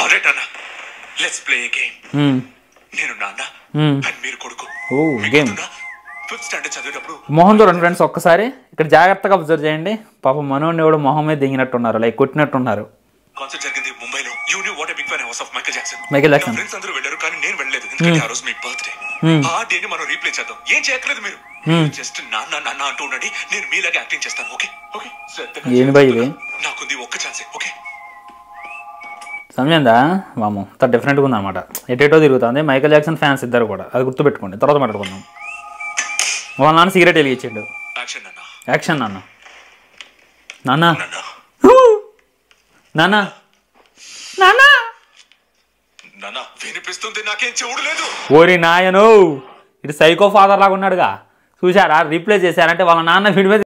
Alright అన్న let's play game మ్మ్. నేను నాన్న మ్మ్. అండ్ మీరు కొడుకు ఓ గేమ్ ఫిఫ్త్ స్టాండర్డ్ చదివేటప్పుడు మొహం చూడండి ఫ్రెండ్స్ ఒక్కసారి ఇక్కడ జాగ్రత్తగా అబ్జర్వ్ చేయండి పాపం మనోడిని కూడా మొహం మీద దిగినట్టున్నారు లైక్ కొట్టినట్టున్నారు కాన్సర్ట్ జరిగింది ముంబైలో you knew what big fan house of Michael Jackson Michael Jackson. Friends అందరూ వెళ్ళారు కానీ నేను వెళ్ళలేదు ఎందుకంటే ఆ రోజు మీ బర్త్డే Hmm. ఆ డే ని మనం రీప్లే చేద్దాం ఏం చేయట్లేదు మీరు జస్ట్ నాన్న నాన్న అంటూ ఉండండి నేను మీలాగే యాక్టింగ్ చేస్తాను ఓకే ఓకే శ్రద్ధగా ఏంది భయ్ ఇది? నాకుంది ఒక్క ఛాన్సే ఓకే సమయందా వాము అంత డిఫరెంట్గా ఉందన్నమాట ఎటేటో తిరుగుతుంది మైకేల్ జాక్సన్ ఫ్యాన్స్ ఇద్దరు కూడా అది గుర్తుపెట్టుకోండి తర్వాత మాట్లాడుకుందాం వాళ్ళ నాన్న సిగరెట్ వెలిగించాడు యాక్షన్ నాన్న యాక్షన్ నాన్న నాన్న నాన్న నాన్న నాన్న నాన్న వినిపిస్తుంది నాకేం చెవుడు లేదు ఓరి నాయను ఇటు సైకో ఫాదర్ లాగా ఉన్నాడుగా చూసారా రీప్లేస్ చేశారంటే వాళ్ళ నాన్న వీడి మీద